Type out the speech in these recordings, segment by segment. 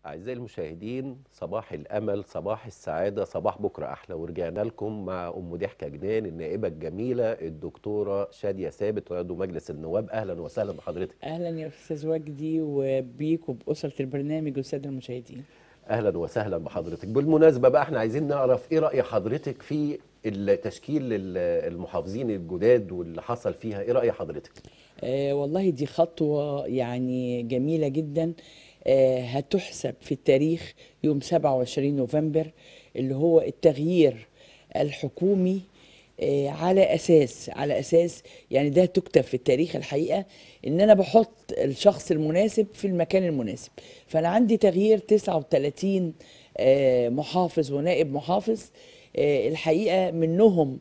أعزائي المشاهدين صباح الأمل صباح السعادة صباح بكرة أحلى ورجعنا لكم مع أم ضحكة جنان النائبة الجميلة الدكتورة شادية ثابت عضو مجلس النواب أهلا وسهلا بحضرتك اهلا يا استاذ وجدي وبيك وباسره البرنامج والساده المشاهدين أهلا وسهلا بحضرتك بالمناسبة بقى احنا عايزين نعرف إيه رأي حضرتك في التشكيل المحافظين الجداد واللي حصل فيها إيه رأي حضرتك؟ آه والله دي خطوه يعني جميله جدا آه هتحسب في التاريخ يوم 27 نوفمبر اللي هو التغيير الحكومي آه، على اساس على اساس يعني ده تكتب في التاريخ الحقيقه ان انا بحط الشخص المناسب في المكان المناسب فانا عندي تغيير 39 آه، محافظ ونائب محافظ آه، الحقيقه منهم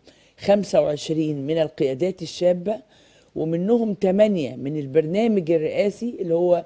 25 من القيادات الشابه ومنهم 8 من البرنامج الرئاسي اللي هو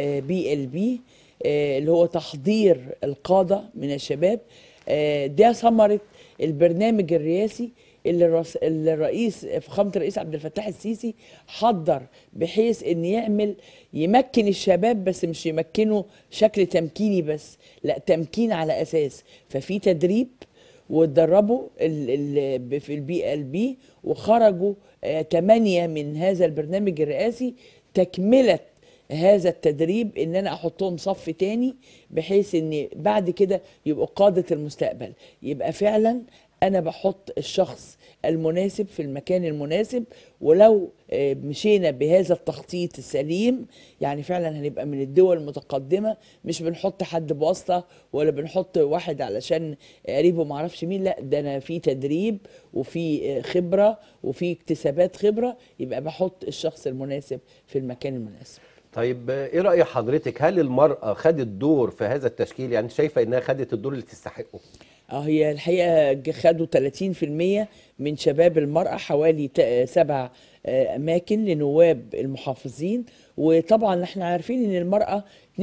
بي ال بي اللي هو تحضير القاده من الشباب آه، ده ثمره البرنامج الرئاسي اللي الرس- اللي الرئيس فخامه الرئيس عبد الفتاح السيسي حضر بحيث ان يعمل يمكن الشباب بس مش يمكنه شكل تمكيني بس لا تمكين على اساس ففي تدريب واتدربوا ال- ال- في البي ال بي وخرجوا ثمانية من هذا البرنامج الرئاسي تكملة هذا التدريب ان انا احطهم صف تاني بحيث ان بعد كده يبقوا قادة المستقبل يبقى فعلا انا بحط الشخص المناسب في المكان المناسب ولو آه، مشينا بهذا التخطيط السليم يعني فعلا هنبقى من الدول المتقدمة مش بنحط حد بواسطة ولا بنحط واحد علشان قريبه معرفش مين لا ده انا في تدريب وفي آه، خبرة وفي اكتسابات خبرة يبقى بحط الشخص المناسب في المكان المناسب طيب آه، إيه رأي حضرتك هل المرأة خدت دور في هذا التشكيل يعني شايفة إنها خدت الدور اللي تستحقه؟ اه هي الحقيقة ج- خدوا 30% من شباب المرأة حوالي ت- سبع آه، أماكن لنواب المحافظين وطبعا احنا عارفين ان المرأة 52%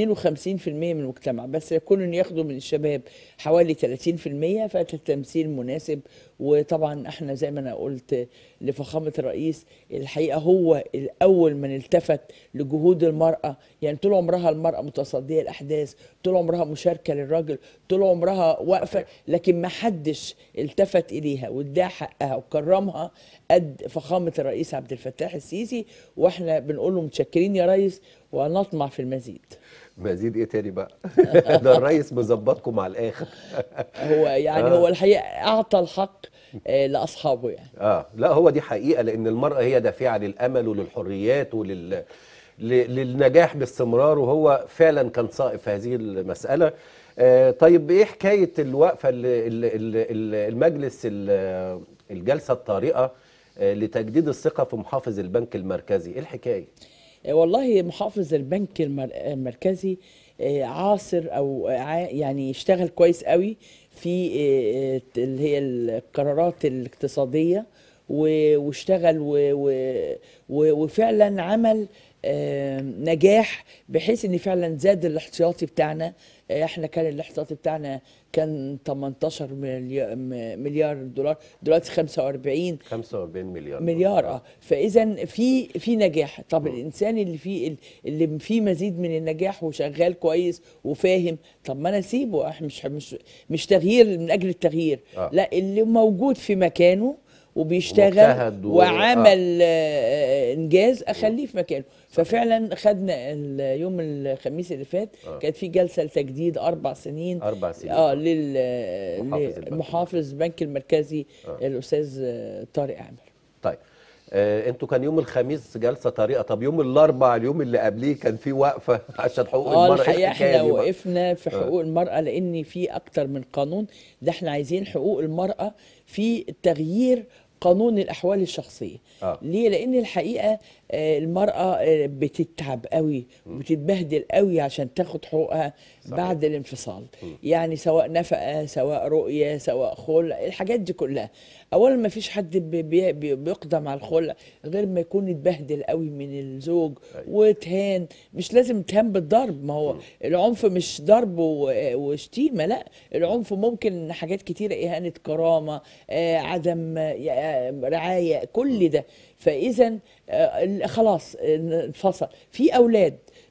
من المجتمع بس يكون ان ياخدوا من الشباب حوالي 30% فالتمثيل مناسب وطبعا احنا زي ما انا قلت لفخامة الرئيس الحقيقة هو الأول من التفت لجهود المرأة يعني طول عمرها المرأة متصدية الأحداث طول عمرها مشاركة للراجل طول عمرها واقفة صحيح. لكن ما حدش التفت إليها واداها حقها وكرمها قد فخامة الرئيس عبد الفتاح السيسي واحنا بنقول له متشكرين يا ريس ونطمع في المزيد مزيد إيه تاني بقى؟ ده الرئيس مظبطكم على الآخر هو يعني آه. هو الحقيقة أعطى الحق آه، لأصحابه يعني اه لا هو دي حقيقة لأن المرأة هي دافعة للأمل وللحريات ولل ل- للنجاح باستمرار وهو فعلا كان صائب في هذه المسألة آه طيب ايه حكاية الوقفة ال- ال- ال- ال- المجلس ال- الجلسة الطارئة آه لتجديد الثقة في محافظ البنك المركزي ايه الحكاية؟ آه، والله محافظ البنك المر- المركزي آه، عاصر او ع- يعني اشتغل كويس قوي في آه، آه، اللي هي القرارات الاقتصادية و- واشتغل و- و- و- وفعلا عمل آه، نجاح بحيث ان فعلا زاد الاحتياطي بتاعنا آه، احنا كان الاحتياطي بتاعنا كان 18 مليار, مليار دولار دلوقتي 45 45 مليار مليار اه فاذا في في نجاح طب الانسان اللي فيه اللي فيه مزيد من النجاح وشغال كويس وفاهم طب ما انا اسيبه إح- مش مش مش تغيير من اجل التغيير آه. لا اللي موجود في مكانه وبيشتغل ومجتهد و- وعمل آه، انجاز اخليه في مكانه ففعلا خدنا ال- يوم الخميس اللي فات آه. كانت في جلسه لتجديد اربع سنين أربع سنين اه آه. لل محافظ البنك لمحافظ البنك المركزي آه. الاستاذ آه، طارق عامر طيب آه انتوا كان يوم الخميس جلسة طارئة طب يوم الأربع اليوم اللي قبليه كان في وقفة عشان حقوق اه المرأة الحقيقه ايه الحكاية احنا دي بقى؟ وقفنا في آه. حقوق المراه لان في اكتر من قانون ده احنا عايزين حقوق المراه في تغيير قانون الاحوال الشخصيه آه. ليه لان الحقيقه آه، المراه آه، بتتعب قوي وبتتبهدل قوي عشان تاخد حقوقها صحيح. بعد الانفصال يعني سواء نفقه سواء رؤيه سواء خلع الحاجات دي كلها اولا ما فيش حد بي- بي- بي- بيقدم على الخلع غير ما يكون اتبهدل قوي من الزوج أيوة. وتهان مش لازم تهان بالضرب ما هو العنف مش ضرب و- وشتيمه لا العنف ممكن حاجات كتيره اهانه كرامه آه، عدم آه، رعايه كل ده فاذا آه، خلاص آه، انفصل في اولاد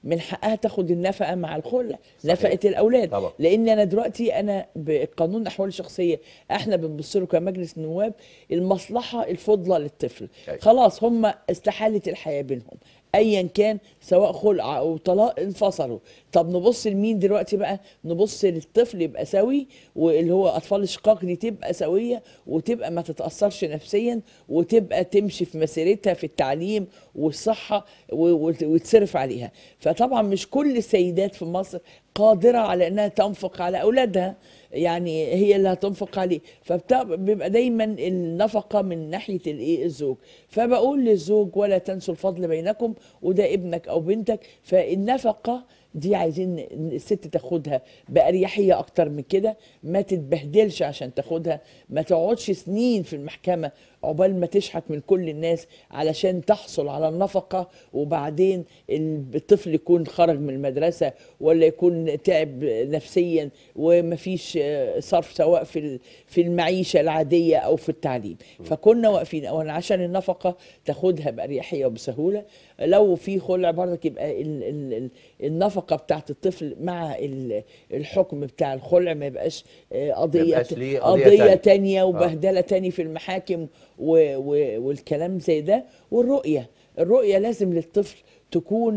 من حقها تاخد النفقه مع الخلع صحيح. نفقه الاولاد طبعا. لان انا دلوقتي انا بقانون الاحوال الشخصيه احنا بنبص له كمجلس نواب المصلحه الفضلى للطفل أيوة. خلاص هم استحالت الحياه بينهم ايا كان سواء خلع او طلاق انفصلوا طب نبص لمين دلوقتي بقى نبص للطفل يبقى سوي واللي هو اطفال الشقاق دي تبقى سويه وتبقى ما تتاثرش نفسيا وتبقى تمشي في مسيرتها في التعليم والصحه و- وت- وتصرف عليها فطبعا مش كل السيدات في مصر قادره على انها تنفق على اولادها يعني هي اللي هتنفق عليه فبيبقى دايما النفقه من ناحيه الايه الزوج فبقول للزوج ولا تنسوا الفضل بينكم وده ابنك او بنتك فالنفقه دي عايزين الست تاخدها بأريحية أكتر من كده ما تتبهدلش عشان تاخدها ما تقعدش سنين في المحكمة عقبال ما تشحت من كل الناس علشان تحصل على النفقة وبعدين الطفل يكون خرج من المدرسة ولا يكون تعب نفسيا ومفيش آه، صرف سواء في ال- في المعيشة العادية أو في التعليم فكنا واقفين أولا عشان النفقة تاخدها بأريحية وبسهولة لو في خلع برضك يبقى ال ال ال النفقة بتاعت الطفل مع ال- الحكم بتاع الخلع ما يبقاش آه، قضية يبقاش ليه قضية قضية تانية. تانية وبهدلة تاني في المحاكم و و والكلام زي ده والرؤية الرؤية لازم للطفل تكون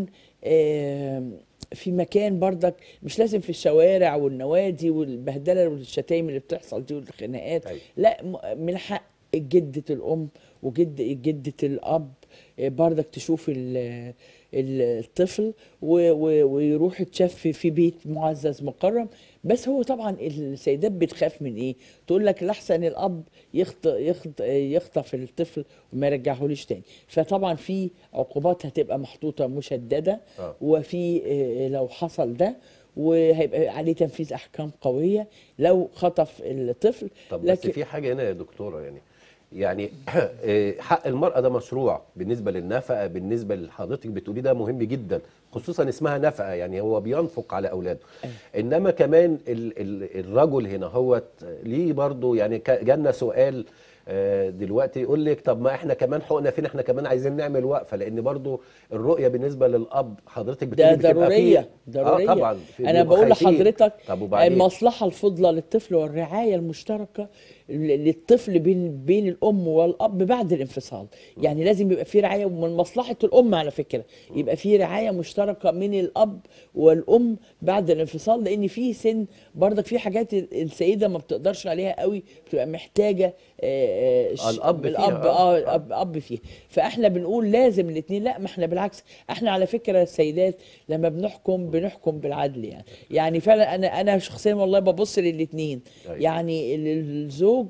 آم، في مكان برضك مش لازم في الشوارع والنوادي والبهدلة والشتايم اللي بتحصل دي والخناقات أيوة. لا م- من حق جدة الأم وجد جدة الأب آه، برضك تشوف ال- ال- الطفل و- و- ويروح يتشاف في- في بيت معزز مكرم بس هو طبعا السيدات بتخاف من ايه تقول لك لحسن الاب يخط يخط يخطف الطفل وما يرجعهوليش تاني فطبعا في عقوبات هتبقى محطوطه مشدده آه. وفي آه، لو حصل ده وهيبقى عليه تنفيذ احكام قويه لو خطف الطفل طب بس في حاجه هنا يا دكتوره يعني يعني آه، حق المرأة ده مشروع بالنسبة للنفقة بالنسبة لحضرتك بتقولي ده مهم جدا خصوصا اسمها نفقة يعني هو بينفق على أولاده إنما كمان ال ال الرجل هنا هو ليه برضو يعني ك- جالنا سؤال آه، دلوقتي يقول لك طب ما احنا كمان حقنا فين احنا كمان عايزين نعمل وقفة لأن برضو الرؤية بالنسبة للأب حضرتك ده بتقولي بتبقى ضرورية فيه ضرورية اه طبعا في- أنا بيبقوا بقول خايفين. لحضرتك طب وبعدين المصلحة الفضلى للطفل والرعاية المشتركة ل- للطفل بين بين الأم والأب بعد الانفصال يعني لازم يبقى في رعاية من مصلحة الأم على فكرة يبقى في رعاية مشتركة من الأب والأم بعد الانفصال لأن في سن برضك في حاجات ال- السيدة ما بتقدرش عليها قوي بتبقى محتاجة آه، آه، ش- الأب فيها، الأب آه. اه اب اب فيه فاحنا بنقول لازم الاثنين لا ما احنا بالعكس احنا على فكره السيدات لما بنحكم بنحكم بالعدل يعني يعني فعلا انا انا شخصيا والله ببص للاثنين أيوة. يعني ال- الزوج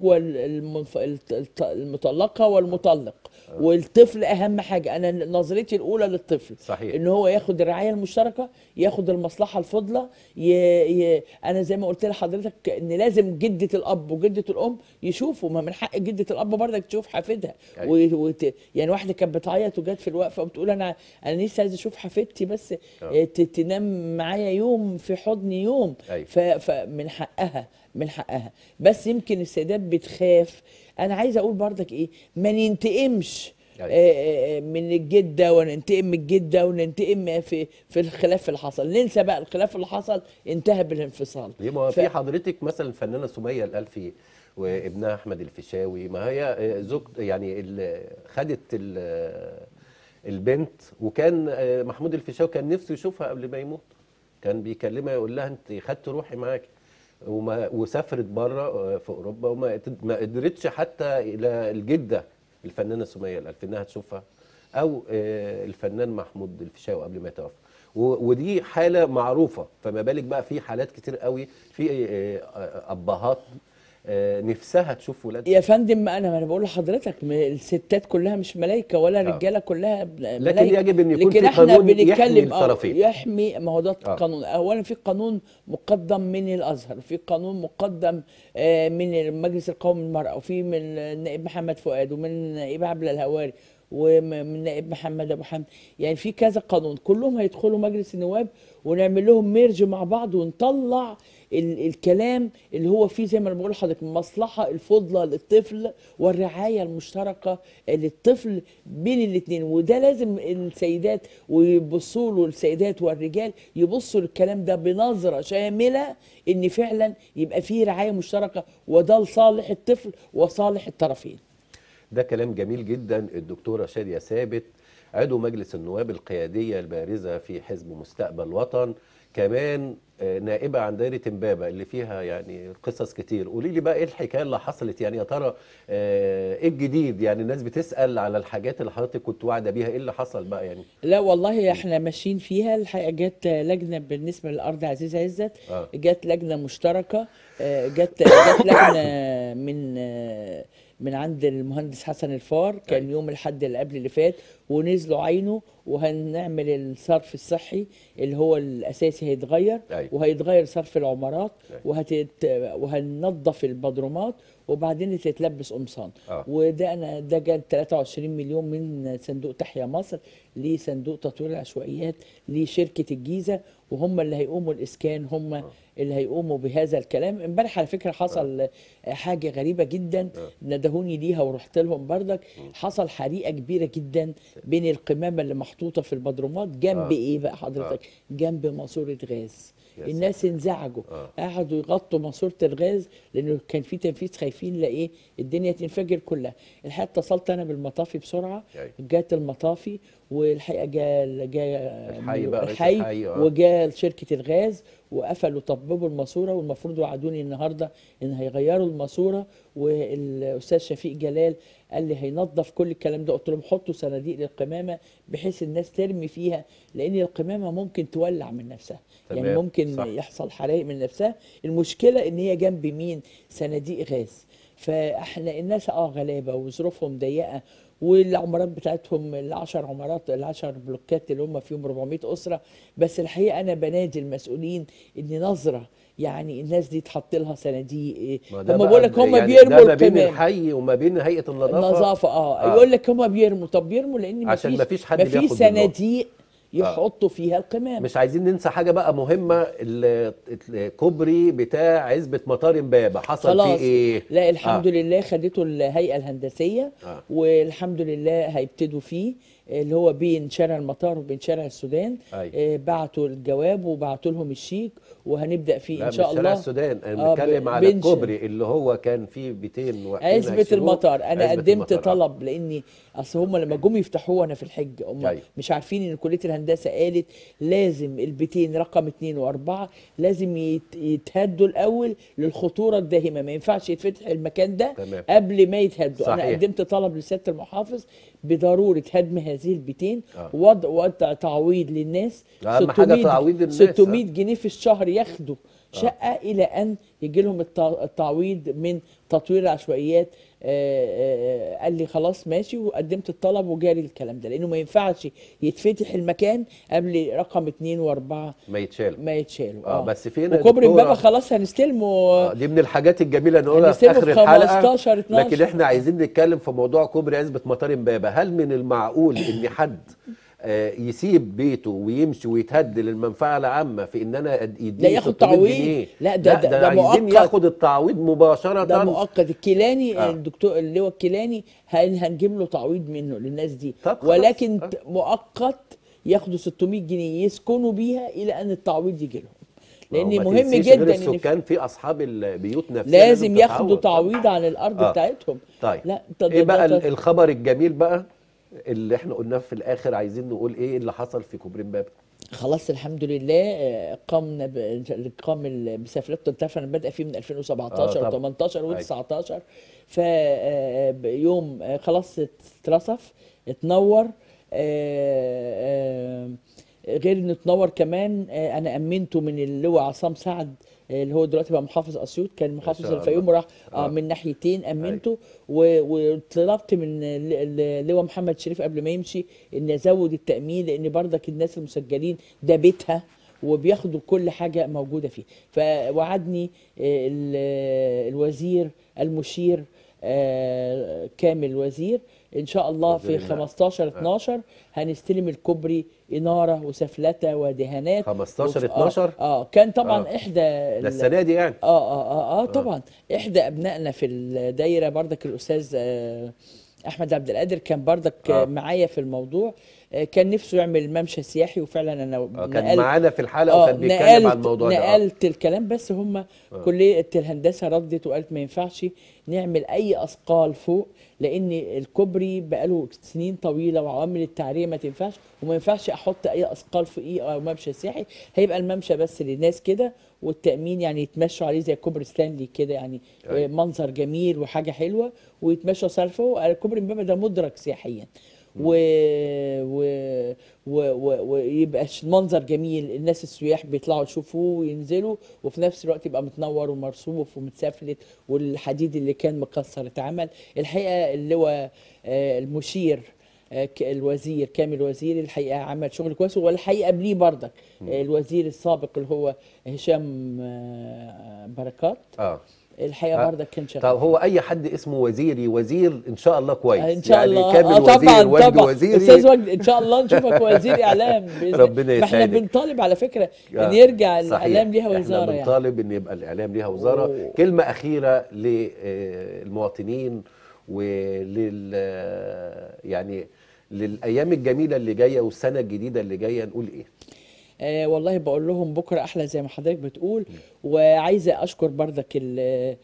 والمطلقه والمطلق والطفل اهم حاجه انا نظرتي الاولى للطفل صحيح. ان هو ياخد الرعايه المشتركه ياخد المصلحه الفضلى ي... ي... انا زي ما قلت لحضرتك ان لازم جده الاب وجده الام يشوفوا ما من حق جده الاب برضك تشوف حفيدها أيوة. و... وت... يعني واحده كانت بتعيط وجت في الوقفه وبتقول انا انا لسه عايزه اشوف حفيدتي بس آه. ت... تنام معايا يوم في حضني يوم أيوة. ف... فمن حقها من حقها بس يمكن السيدات بتخاف انا عايزه اقول برضك ايه ما ننتقمش أيوة. آه، آه، من الجده وننتقم من الجده وننتقم في في الخلاف اللي حصل ننسى بقى الخلاف اللي حصل انتهى بالانفصال ليه ما هو ف- في حضرتك مثلا الفنانه سميه الالفي وابنها احمد الفيشاوي ما هي آه، زوج يعني ال- خدت ال- البنت وكان آه، محمود الفيشاوي كان نفسه يشوفها قبل ما يموت كان بيكلمها يقول لها انت خدت روحي معاكي وما وسافرت بره في اوروبا وما قد- ما قدرتش حتى الى الجده الفنانه سميه الالفي انها تشوفها او آه، الفنان محمود الفيشاوي قبل ما يتوفى و- ودي حاله معروفه فما بالك بقى في حالات كتير قوي في آه، آه، ابهات آه، نفسها تشوف ولادها يا فندم ما انا ما انا بقول لحضرتك م- الستات كلها مش ملائكه ولا آه. الرجاله كلها ب- لكن ملائكة يجب أن يكون لكن في احنا قانون يحمي بنتكلم آه، الطرفين. يحمي ما هو ده آه. قانون اولا في قانون مقدم من الازهر في قانون مقدم آه، من المجلس القومي للمراه وفي من النائب محمد فؤاد ومن النائب عبله الهواري ومن النائب محمد ابو حمد يعني في كذا قانون كلهم هيدخلوا مجلس النواب ونعمل لهم ميرج مع بعض ونطلع ال الكلام اللي هو فيه زي ما انا بقول لحضرتك المصلحه الفضلى للطفل والرعايه المشتركه للطفل بين الاثنين وده لازم السيدات ويبصوا له السيدات والرجال يبصوا للكلام ده بنظره شامله ان فعلا يبقى فيه رعايه مشتركه وده لصالح الطفل وصالح الطرفين ده كلام جميل جدا الدكتورة شادية ثابت عضو مجلس النواب القيادية البارزة في حزب مستقبل وطن كمان آه، نائبة عن دايرة امبابة اللي فيها يعني قصص كتير قولي لي بقى ايه الحكاية اللي حصلت يعني يا ترى آه، ايه الجديد يعني الناس بتسأل على الحاجات اللي حضرتك كنت واعدة بيها ايه اللي حصل بقى يعني لا والله احنا ماشيين فيها الحقيقه جت لجنه بالنسبه للارض عزيز عزت آه. جت لجنه مشتركه آه، جت جت لجنه من آه، من عند المهندس حسن الفار كان أيوة. يوم الحد اللي قبل اللي فات ونزلوا عينه وهنعمل الصرف الصحي اللي هو الاساسي هيتغير أيوة. وهيتغير صرف العمارات أيوة. وهتت وهننظف البدرومات وبعدين تتلبس قمصان آه. وده انا ده جاب 23 مليون من صندوق تحيا مصر لصندوق تطوير العشوائيات لشركه الجيزه وهم اللي هيقوموا الاسكان هم اللي هيقوموا بهذا الكلام امبارح على فكره حصل حاجه غريبه جدا ندهوني ليها ورحت لهم بردك حصل حريقه كبيره جدا بين القمامه اللي محطوطه في البدرومات جنب آه. ايه بقى حضرتك جنب ماسوره غاز يا الناس انزعجوا آه. قعدوا يغطوا ماسوره الغاز لانه كان في تنفيذ خايفين لايه الدنيا تنفجر كلها الحقيقه اتصلت انا بالمطافي بسرعه أيوة. جات المطافي والحقيقه جاء جاء الحي بقى، رئيس الحي الحي، آه. وجاء شركه الغاز وقفلوا طببوا الماسوره والمفروض وعدوني النهارده ان هيغيروا الماسوره والاستاذ شفيق جلال قال لي هينظف كل الكلام ده قلت لهم حطوا صناديق للقمامه بحيث الناس ترمي فيها لان القمامه ممكن تولع من نفسها يعني تمام، ممكن صح. يحصل حرائق من نفسها المشكله ان هي جنب مين صناديق غاز فاحنا الناس اه غلابه وظروفهم ضيقه والعمارات بتاعتهم العشر عمارات العشر بلوكات اللي هم فيهم 400 اسره بس الحقيقه انا بنادي المسؤولين ان نظره يعني الناس دي تحط لها صناديق إيه، ما ده هم بقى بقول لك هم يعني بيرموا ده ما بين القمام الحي وما بين هيئة النظافة النظافه اه, آه. يقول لك هم بيرموا طب بيرموا لان عشان مفيش مفيش حد مفيش بياخد بالنار. صناديق يحطوا فيها القمام مش عايزين ننسى حاجة بقى مهمة ال- الكوبري بتاع عزبة مطار امبابة حصل فيه خلاص ايه؟ لا الحمد آه. لله خدته الهيئه الهندسيه آه. والحمد لله هيبتدوا فيه اللي هو بين شارع المطار وبين شارع السودان أيوة. آه، بعتوا الجواب وبعتوا لهم الشيك وهنبدا فيه لا ان شاء مش شارع الله السودان انا آه، بنتكلم ب- على بين ش- الكوبري اللي هو كان فيه بيتين واقفين عزبة هيشيلوه. المطار انا عزبة قدمت المطار، آه. طلب لاني اصل هم لما جم يفتحوه انا في الحج هم أيوة. مش عارفين ان كليه الهندسه قالت لازم البيتين رقم اتنين واربعه لازم يت- يتهدوا الاول للخطوره الداهمه ما ينفعش يتفتح المكان ده تمام. قبل ما يتهدوا انا صحيح. قدمت طلب لسياده المحافظ بضروره هدم هذه البيتين آه. وضع وضع تعويض للناس أهم حاجة تعويض الناس، 600 آه. جنيه في الشهر ياخدوا شقه الى ان يجي لهم التع- التعويض من تطوير العشوائيات آه، آه، قال لي خلاص ماشي وقدمت الطلب وجالي الكلام ده لانه ما ينفعش يتفتح المكان قبل رقم اتنين واربعه ما يتشال ما يتشالوا آه، بس فين يا وكوبري دكتورة؟ امبابه خلاص هنستلمه آه، دي من الحاجات الجميله نقولها في هنسيبه اخر في الحلقه 15 12. لكن احنا عايزين نتكلم في موضوع كوبري عزبه مطار امبابه هل من المعقول ان حد آه، يسيب بيته ويمشي ويتهد للمنفعه العامه في ان انا أد- يديني لا ياخد 600 تعويض. جنيه لا، ده- ده- ده عايزين مؤقت. ياخد التعويض مباشره ده مؤقت الكيلاني آه. الدكتور اللواء الكيلاني هن- هنجيب له تعويض منه للناس دي طب خلاص. ولكن آه. مؤقت ياخدوا 600 جنيه يسكنوا بيها الى ان التعويض يجي لهم ما هو لان ما مهم تنسيش غير جدا ان في- السكان في اصحاب البيوت نفسها لازم ياخدوا تتعوض. تعويض عن الارض آه. بتاعتهم طيب لا ده- ايه ده- بقى ده- ال- الخبر الجميل بقى اللي احنا قلناه في الاخر عايزين نقول ايه اللي حصل في كوبري امبابه خلاص الحمد لله آه، قمنا ب- قام ال- بسفلته التفن بدأ فيه من 2017 آه، طبعا. و18 و19 فيوم خلاص اترصف اتنور آه، آه، غير انه اتنور كمان آه، انا امنته من اللواء عصام سعد آه، اللي هو دلوقتي بقى محافظ اسيوط كان محافظ شاء الله. الفيوم وراح آه. آه من ناحيتين امنته و- وطلبت من ال- ال- اللواء محمد شريف قبل ما يمشي ان ازود التامين لان برضك الناس المسجلين ده بيتها وبياخدوا كل حاجه موجوده فيه فوعدني آه، ال- الوزير المشير آه، كامل وزير ان شاء الله في بإذن الله. 15 12 هنستلم الكوبري اناره وسفلته ودهانات 15 وف- 12 اه, آه كان طبعا آه. احدى ده ال- السنه دي يعني اه اه اه, آه طبعا احدى ابنائنا في الدايره بردك الاستاذ آه احمد عبد القادر كان بردك آه. آه. معايا في الموضوع آه كان نفسه يعمل ممشى سياحي وفعلا انا آه، كان نقلت- معانا في الحلقه اه وكان بيتكلم نقلت عن الموضوع ده آه. نقلت الكلام بس هم كليه الهندسه ردت وقالت ما ينفعش نعمل اي اثقال فوق لان الكوبري بقاله سنين طويله وعوامل التعريه ما تنفعش وما ينفعش احط اي اثقال فوقيه او ممشى سياحي هيبقى الممشى بس للناس كده والتامين يعني يتمشوا عليه زي كوبري ستانلي كده يعني أيوة. آه، منظر جميل وحاجه حلوه ويتمشوا سالفه الكوبري امبابه ده مدرج سياحيا و... و... و... و... ويبقى ش- منظر جميل الناس السياح بيطلعوا يشوفوه وينزلوا وفي نفس الوقت يبقى متنور ومرصوف ومتسفلت والحديد اللي كان مكسر اتعمل الحقيقه اللي هو آه، المشير آه، ك- الوزير كامل وزير الحقيقه عمل شغل كويس والحقيقه قبليه بردك آه، الوزير السابق اللي هو هشام آه، بركات اه الحقيقه آه. بردك كان شغال طب هو اي حد اسمه وزيري وزير ان شاء الله كويس ان شاء يعني الله كامل اه وزير طبعا وجدي طبعا وزيري استاذ وجدي ان شاء الله نشوفك وزير اعلام باذن ربنا ما احنا يسعدك. بنطالب على فكره آه، ان يرجع صحيح. الاعلام ليها احنا وزاره يعني بنطالب ان يبقى الاعلام ليها وزاره أوه. كلمه اخيره للمواطنين ولل يعني للايام الجميله اللي جايه والسنه الجديده اللي جايه نقول ايه آه والله بقول لهم بكره احلى زي ما حضرتك بتقول وعايزه اشكر بردك ال-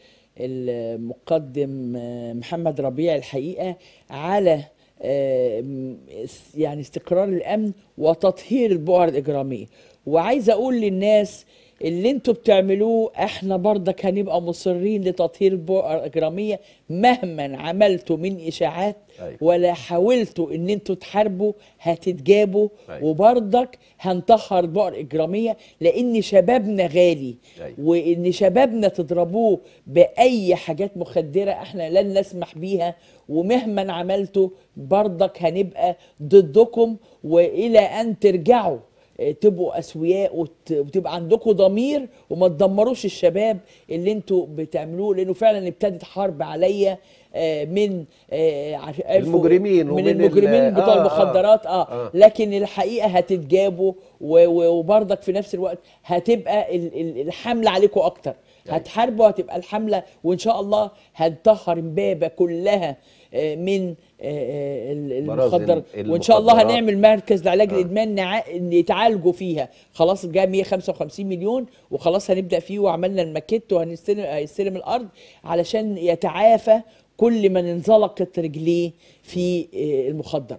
المقدم آه، محمد ربيع الحقيقه على آه، م- اس- يعني استقرار الامن وتطهير البؤر الاجراميه وعايزه اقول للناس اللي انتوا بتعملوه احنا برضك هنبقى مصرين لتطهير البؤر الاجراميه مهما عملتوا من اشاعات أيوة. ولا حاولتوا ان انتوا تحاربوا هتتجابوا أيوة. وبرضك هنطهر بؤر اجراميه لان شبابنا غالي أيوة. وان شبابنا تضربوه باي حاجات مخدره احنا لن نسمح بيها ومهما عملتوا برضك هنبقى ضدكم والى ان ترجعوا آه، تبقوا اسوياء وت- وتبقى عندكم ضمير وما تدمروش الشباب اللي انتوا بتعملوه لانه فعلا ابتدت حرب عليا آه، من آه، عارف- عرفوا- المجرمين من ومن ال- المجرمين بتوع آه، آه. المخدرات اه, آه. لكن الحقيقه هتتجابوا و- و- وبرضك في نفس الوقت هتبقى ال- ال- الحمله عليكم اكتر أيوة. هتحاربوا هتبقى الحمله وان شاء الله هنطهر امبابه كلها آه، من آه، آه، ال- براز المخدر ال- وان شاء الله المخدرات. هنعمل مركز لعلاج آه. الادمان نع- يتعالجوا فيها خلاص جاء 155 مليون وخلاص هنبدا فيه وعملنا الماكيت وهنستلم هيستلم الارض علشان يتعافى كل من انزلقت رجليه في آه، المخدرات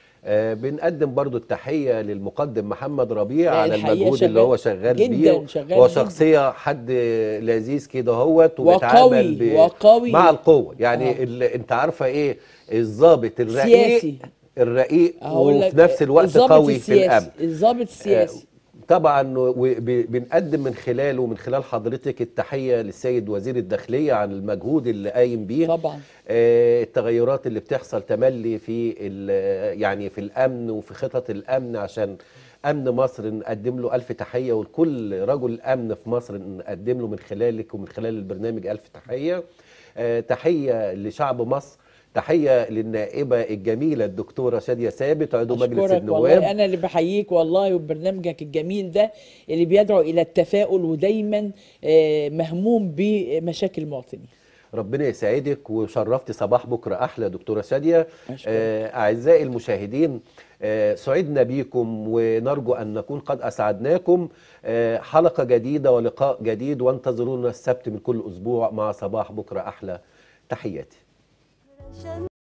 آه بنقدم برضو التحية للمقدم محمد ربيع لا، على الحقيقة المجهود اللي شغال هو شغال جداً، بيه شغال هو جداً. شخصية حد لذيذ كده هوت وقوي، وبيتعامل وقوي. مع القوة يعني آه. ال... انت عارفة ايه الضابط الرقيق سياسي. الرقيق هقول لك وفي نفس الوقت الضابط قوي في السياسي، الامن الضابط السياسي طبعا وب- بنقدم من خلاله ومن خلال حضرتك التحية للسيد وزير الداخلية عن المجهود اللي قايم بيه طبعا آه، التغيرات اللي بتحصل تملي في ال- يعني في الامن وفي خطط الامن عشان امن مصر نقدم له الف تحيه ولكل رجل امن في مصر نقدم له من خلالك ومن خلال البرنامج الف تحيه آه، تحيه لشعب مصر تحيه للنائبه الجميله الدكتوره شاديه ثابت عضو مجلس أشكرك النواب والله أنا اللي بحييك والله وبرنامجك الجميل ده اللي بيدعو إلى التفاؤل ودايما آه، مهموم بمشاكل المواطنين ربنا يسعدك وشرفت صباح بكرة أحلى دكتورة شادية أشكرك. آه، أعزائي المشاهدين آه، سعدنا بيكم ونرجو أن نكون قد أسعدناكم آه، حلقة جديدة ولقاء جديد وانتظرونا السبت من كل أسبوع مع صباح بكرة أحلى تحياتي